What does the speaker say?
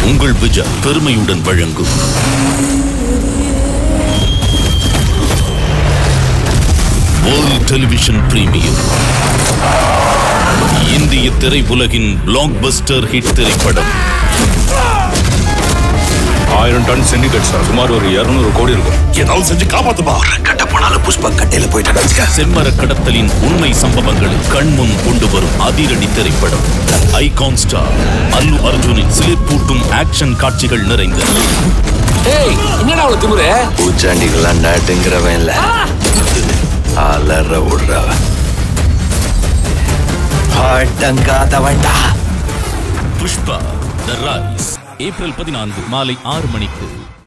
உங்கள் விஜய் பெருமையுடன் வழங்கும் வேர்ல்ட் டெலிவிஷன் பிரீமியம் இந்திய திரையுலகின் பிளாக் பஸ்டர் ஹிட் திரைப்படம் ஆயிரம் டன் சிண்டிகேட் சார் சுமார் ஒரு இருநூறு கோடி இருக்கும் ஏதாவது செஞ்சு காப்பாத்துப்பா கட்ட போனாலும் புஷ்பா கட்டையில போயிட்டு செம்மர கடத்தலின் உண்மை சம்பவங்களை கண்முன் கொண்டு வரும் அதிரடி திரைப்படம் ஐகான் ஸ்டார் அல்லு அர்ஜுனின் சிலிர்ப்பூட்டும் ஆக்ஷன் காட்சிகள் நிறைந்த ஏய் என்னடா அவ்வளவு திமுரு பூச்சாண்டிகள்லாம் நாட்டுங்கிறவன் இல்ல அலற விடுறவன் அடங்காதவன்டா புஷ்பா த ரைஸ் ஏப்ரல் பதினான்கு மாலை ஆறு மணிக்கு